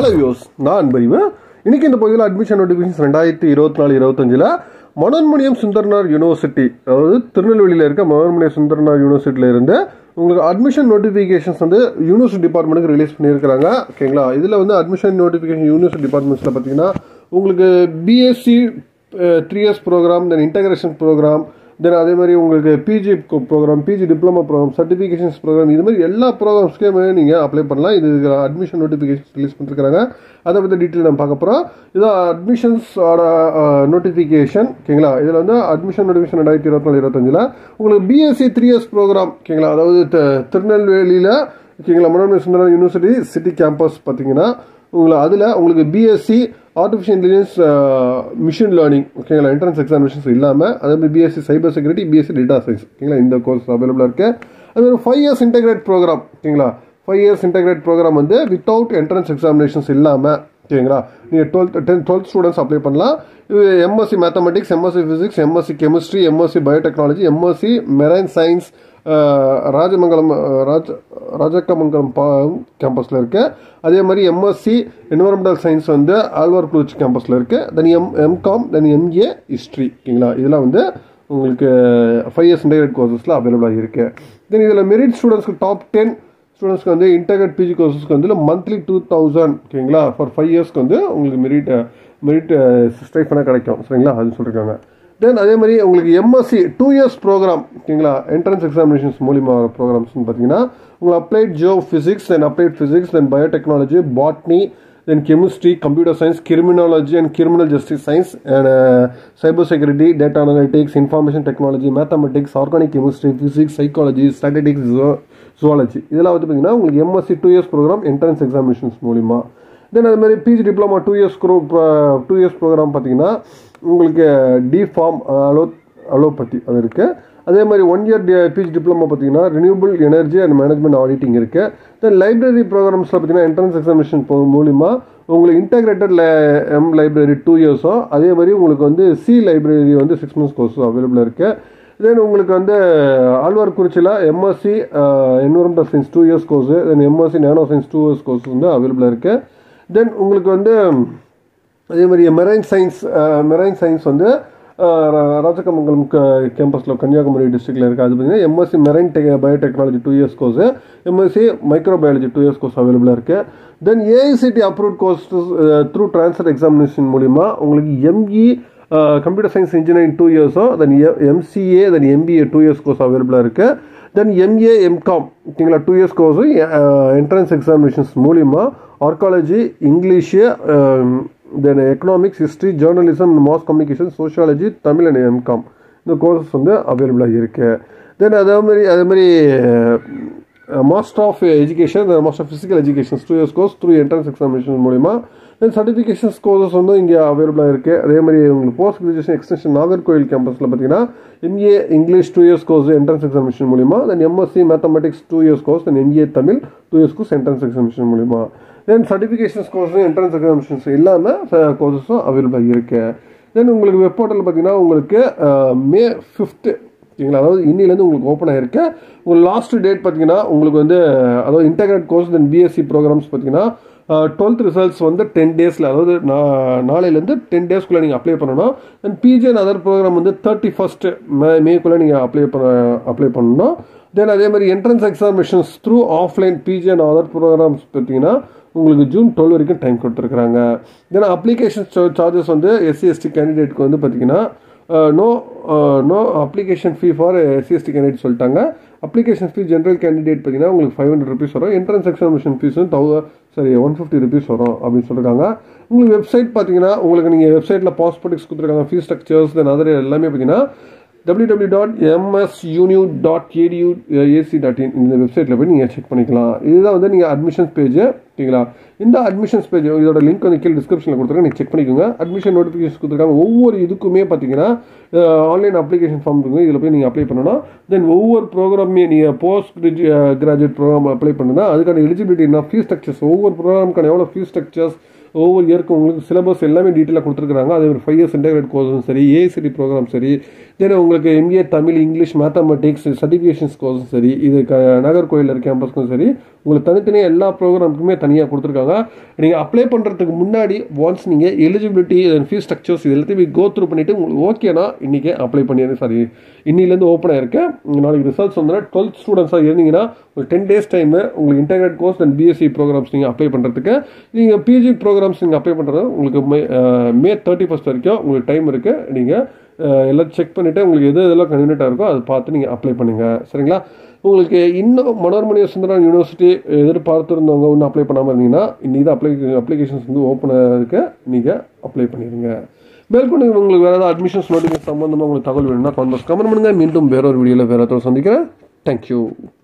hello யோஸ் நான் அன்பறிவு இன்னைக்கு இந்த பகுதியில் அட்மிஷன் நோட்டிஃபிகேஷன் ரெண்டாயிரத்தி இருபத்தி நாலு இருபத்தஞ்சில் மனோன்மணியம் சுந்தரனார் யூனிவர்சிட்டி அதாவது திருநெல்வேலியில் இருக்க மனோன்மணியம் சுந்தரனார் யூனிவர்சிட்டியில் இருந்து உங்களுக்கு அட்மிஷன் நோட்டிஃபிகேஷன்ஸ் வந்து யூனிவர்சிட்டி டிபார்ட்மெண்ட்டுக்கு ரிலீஸ் பண்ணியிருக்கிறாங்க ஓகேங்களா இதில் வந்து அட்மிஷன் நோட்டிஃபிகேஷன் யூனிவர்சிட்டி டிபார்ட்மெண்ட்ஸில் பார்த்தீங்கன்னா உங்களுக்கு BSc three years program then integration program then அதே மாதிரி உங்களுக்கு PG program PG diploma program certifications program இது மாதிரி எல்லா ப்ரோக்ராம்ஸ்க்குமே நீங்கள் அப்ளை பண்ணலாம் இது அட்மிஷன் நோட்டிஃபிகேஷன் ரிலீஸ் பண்ணிருக்காங்க அதை பற்றி டீட்டெயில் நம்ம பார்க்க போகிறோம் இது அட்மிஷன்ஸோட நோட்டிஃபிகேஷன் ஓகேங்களா இதில் வந்து அட்மிஷன் நோட்டிஃபிகேஷன் ரெண்டாயிரத்தி இருபத்தி நாலு இருபத்தஞ்சில் உங்களுக்கு பிஎஸ்சி த்ரீ இயர்ஸ் ப்ரோக்ராம் ஓகேங்களா அதாவது த- திருநெல்வேலியில் ஓகேங்களா Manonmani Sundaram university city campus பார்த்தீங்கன்னா உங்களை அதில் உங்களுக்கு BSc artificial intelligence machine learning ஓகேங்களா என்ட்ரன்ஸ் எக்ஸாமினேஷன்ஸ் இல்லாமல் அதே மாதிரி BSc cyber security BSc data science ஓகேங்களா இந்த கோர்ஸ் அவைலபிளாக இருக்கு அது மாதிரி ஃபைவ் இயர்ஸ் இன்டெகிரேட் ப்ரோக்ராம் ஓகேங்களா ஃபைவ் இயர்ஸ் இன்டெகிரேட் ப்ரோக்ராம் வந்து வித்தவுட் என்ட்ரன்ஸ் எக்ஸாமினேஷன்ஸ் இல்லாமல் ஓகேங்களா நீங்கள் twelfth tenth twelfth students apply பண்ணலாம் இது MSc mathematics MSc physics MSc chemistry MSc biotechnology MSc marine science Rajamangalam ah, Raja Rajakkamangalam பா கேம்பஸில் இருக்கு அதே மாதிரி எம்எஸ்சி என்வரன்மெண்டல் சயின்ஸ் வந்து ஆழ்வார் குளிர்ச்சி கேம்பஸில் இருக்கு then M MCom then MA history ஓகேங்களா இதெல்லாம் வந்து உங்களுக்கு ஃபைவ் இயர்ஸ் இன்டெகிரேட் கோர்சஸில் அவைலபிளாக இருக்கு தென் இதில் மெரிட் ஸ்டூடெண்ட்ஸ்க்கு டாப் டென் ஸ்டூடெண்ட்ஸ்க்கு வந்து இன்டெகிரேட் பிஜி கோர்சஸ்க்கு வந்து மந்த்லி டூ தௌசண்ட் ஓகேங்களா ஃபார் ஃபைவ் இயர்ஸ்க்கு வந்து உங்களுக்கு மெரிட் மெரிட் ஸ்ட்ரைஃபனாக கிடைக்கும் சரிங்களா அது சொல்லியிருக்காங்க தென் அதே மாதிரி உங்களுக்கு எம்எஸ்சி டூ இயர்ஸ் ப்ரோக்ராம் ஓகேங்களா என்ட்ரன்ஸ் எக்ஸாமினேஷன்ஸ் மூலியமா ப்ரோக்ராம்ஸ்னு பார்த்தீங்கன்னா உங்களுக்கு applied geophysics then applied physics then biotechnology botany then chemistry computer science criminology and criminal justice science and cyber security data analytics information technology mathematics organic chemistry physics psychology statistics zoology இதெல்லாம் வந்து பார்த்தீங்கன்னா உங்களுக்கு MSc two years program entrance examinations மூலிமா then அது மாதிரி PG diploma two years two years program பார்த்தீங்கன்னா உங்களுக்கு D form allow allopathy அது இருக்குது அதே மாதிரி ஒன் இயர் பிஜி டிப்ளமா பார்த்தீங்கன்னா renewable energy and management auditing இருக்குது தென் லைப்ரரி ப்ரோக்ராம்ஸில் பார்த்தீங்கன்னா என்ட்ரன்ஸ் எக்ஸாமினேஷன் மூலிமா உங்களுக்கு இன்டகிரேட்டட் எம் லைப்ரரி டூ இயர்ஸும் அதே மாதிரி உங்களுக்கு வந்து சி லைப்ரரி வந்து சிக்ஸ் மந்த்ஸ் கோர்ஸும் அவைலபிளாக இருக்குது தென் உங்களுக்கு வந்து ஆழ்வார்குறிச்சியில் MSc environmental science two years course then MSc nano science two years course வந்து அவைலபிளாக இருக்குது தென் உங்களுக்கு வந்து அதே மாதிரி மெரைன் சயின்ஸ் மெரைன் சயின்ஸ் வந்து அஹ், ரா- ராஜகமங்கலம் கேம்பஸில் கன்னியாகுமரி டிஸ்ட்ரிக்டில் இருக்குது அது பார்த்தீங்கன்னா MSc marine tech biotechnology two years course MSc microbiology two years course அவைலபிளாக இருக்குது then AICTE approved course through transfer examination மூலிமா உங்களுக்கு ME computer science engineering two இயர்ஸும் then MCA then MBA two years course அவைலபிளாக இருக்குது then MA MCom ஓகேங்களா two years course entrance examinations மூலிமா archaeology English then economics history journalism mass communication sociology Tamil and MCom இந்த courses வந்து அவைலபிளாக இருக்குது தென் அதே மாதிரி அதே மாதிரி master of education master of physical education two years course through entrance examination மூலிமா தென் சர்டிஃபிகேஷன்ஸ் கோர்சஸ் வந்து இங்கே அவைலபிளாக இருக்குது அதே மாதிரி உங்களுக்கு போஸ்ட் கிராஜுவேஷன் எக்ஸ்டென்ஷன் நாகர்கோவில் கேம்பஸில் பார்த்தீங்கன்னா MA English two years course entrance examination மூலிமா then MSc mathematics two years course then MA Tamil two years course entrance examination மூலிமா தென் சர்டிஃபிகேஷன்ஸ் கோர்ஸும் என்ட்ரன்ஸ் எக்ஸாமினேஷன்ஸ் இல்லாமல் கோர்சஸும் அவைலபிளாக இருக்குது தென் உங்களுக்கு வெப் போர்ட்டல் பார்த்தீங்கன்னா உங்களுக்கு மே ஃபிஃப்த்து ஓகேங்களா அதாவது இன்னிலேருந்து உங்களுக்கு ஓப்பன் ஆயிருக்கு உங்கள் லாஸ்ட் டேட் பார்த்தீங்கன்னா உங்களுக்கு வந்து அதாவது integrate course then BSc programs பார்த்தீங்கன்னா டுவெல்த் ரிசல்ட்ஸ் வந்து டென் டேஸில் அதாவது நா- நாளையிலேருந்து டென் டேஸ்க்குள்ளே நீங்கள் அப்ளை பண்ணணும் then PG and other program வந்து தேர்ட்டி ஃபஸ்ட் மே மேக்குள்ளே நீங்கள் அப்ளை பண்ண அப்ளை பண்ணணும் தென் அதே மாதிரி entrance examinations through offline PG and other programs பார்த்தீங்கன்னா உங்களுக்கு ஜூன் டுவெல் வரைக்கும் டைம் கொடுத்துருக்குறாங்க தென் அப்ளிகேஷன் சார்ஜஸ் வந்து எஸ்சி எஸ்டி கேண்டிடேட்க்கு வந்து பார்த்தீங்கன்னா no no application fee for SC ST candidate சொல்லிட்டாங்க அப்ளிகேஷன் ஃபீ ஜென்ரல் கேண்டிடேட் பார்த்தீங்கன்னா உங்களுக்கு ஃபைவ் ஹண்ட்ரட் ருபீஸ் வரும் என்ட்ரன்ஸ் எக்ஸாமினேஷன் ஃபீஸ் வந்து தௌ சரி ஒன் ஃபிஃப்டி ருபீஸ் வரும் அப்படின்னு சொல்லியிருக்காங்க உங்களுக்கு வெப்சைட் பார்த்தீங்கன்னா உங்களுக்கு நீங்கள் வெப்சைட்டில் பாஸ்போர்ட்ஸ் கொடுத்துருக்காங்க ஃபீஸ் ஸ்ட்ரக்சர்ஸ் தென் அதர் எல்லாமே பார்த்தீங்கன்னா www.msuniu.edu dot msuniu dot edu ac dot in இந்த வெப்சைட்டில் போய் நீங்கள் செக் பண்ணிக்கலாம் இதுதான் வந்து நீங்கள் அட்மிஷன்ஸ் பேஜ் ஓகேங்களா இந்த அட்மிஷன்ஸ் பேஜ் இதோட லிங்க் வந்து கீழே டிஸ்கிரிப்ஷனில் கொடுத்துருக்கேன் நீங்கள் செக் பண்ணிக்கோங்க அட்மிஷன் நோட்டிஃபிகேஷன் கொடுத்துருக்காங்க ஒவ்வொரு இதுக்குமே பார்த்தீங்கன்னா ஆன்லைன் அப்ளிகேஷன் ஃபார்ம் இருக்குது இதில் போய் நீங்கள் அப்ளை பண்ணணும் தென் ஒவ்வொரு ப்ரோக்ராமே நீங்கள் போஸ்ட் கிராஜுவேட் ப்ரோக்ராம் அப்ளை பண்ணுனா அதுக்கான எலிஜிபிலிட்டி என்ன ஃபீஸ் ஸ்ட்ரக்சர்ஸ் ஒவ்வொரு ப்ரோக்ராமுக்கான எவ்வளோ ஃபீஸ் ஸ்ட்ரக்சர்ஸ் ஒவ்வொரு இயருக்கு உங்களுக்கு சிலபஸ் எல்லாமே டீட்டெயிலாக கொடுத்துருக்காங்க அதே ஒரு ஃபைவ் இயர்ஸ் இன்டெகிரேட் கோர்ஸும் சரி ஏசிடி ப்ரோக்ராம் சரி தென் உங்களுக்கு MA Tamil English mathematics certifications கோர்ஸும் சரி இது க நாகர்கோயில் கேம்பஸ்க்கும் சரி உங்களுக்கு தனித்தனியாக எல்லா ப்ரோக்ராமுக்குமே தனியாக கொடுத்துருக்காங்க நீங்கள் அப்ளை பண்ணுறதுக்கு முன்னாடி ஒன்ஸ் நீங்கள் எலிஜிபிலிட்டி ஃபீஸ் ஸ்ட்ரக்சர்ஸ் இது எல்லாத்தையும் கோ த்ரூ பண்ணிவிட்டு உங்களுக்கு ஓகேனா இன்றைக்கே அப்ளை பண்ணிடுங்க சாரி இன்னிலேருந்து ஓப்பன் ஆயிருக்கு நாளைக்கு ரிசல்ட்ஸ் வந்து டுவெல்த் ஸ்டூடெண்ட்ஸாக இருந்தீங்கன்னா ஒரு டென் டேஸ் டைமு உங்களுக்கு integrate course and BSc programmes நீங்கள் அப்ளை பண்ணுறதுக்கு நீங்கள் பிஜி ப்ரோக்ராம்ஸ் நீங்கள் அப்ளை பண்ணுறது உங்களுக்கு மே மே தேர்ட்டி ஃபஸ்ட் வரைக்கும் உங்களுக்கு டைம் இருக்குது நீங்கள் எல்லாம் செக் பண்ணிவிட்டு உங்களுக்கு எது எதெல்லாம் கன்வீனியண்ட்டாக இருக்கோ அதை பார்த்து நீங்கள் அப்ளை பண்ணுங்கள் சரிங்களா உங்களுக்கு இன்னும் மனோர்மணிய சுந்தரம் யூனிவர்சிட்டி எதிர்பார்த்துருந்தவங்க ஒன்றும் அப்ளை பண்ணாமல் இருந்தீங்கன்னா இன்னைக்கு தான் அப்ளை அப்ளிகேஷன்ஸ் வந்து ஓப்பன் ஆகிறதுக்கு நீங்கள் அப்ளை பண்ணிடுங்க மேற்கொண்டு உங்களுக்கு வேறு ஏதாவது அட்மிஷன்ஸ் நோட்டிஃபிகேஷன் சம்மந்தமாக உங்களுக்கு தகவல் வேணும்னா கமெண்ட் கமெண்ட் பண்ணுங்கள் மீண்டும் வேறொரு வீடியோவில் வேறு ஒருத்தர் சந்திக்கிறேன் தேங்க்யூ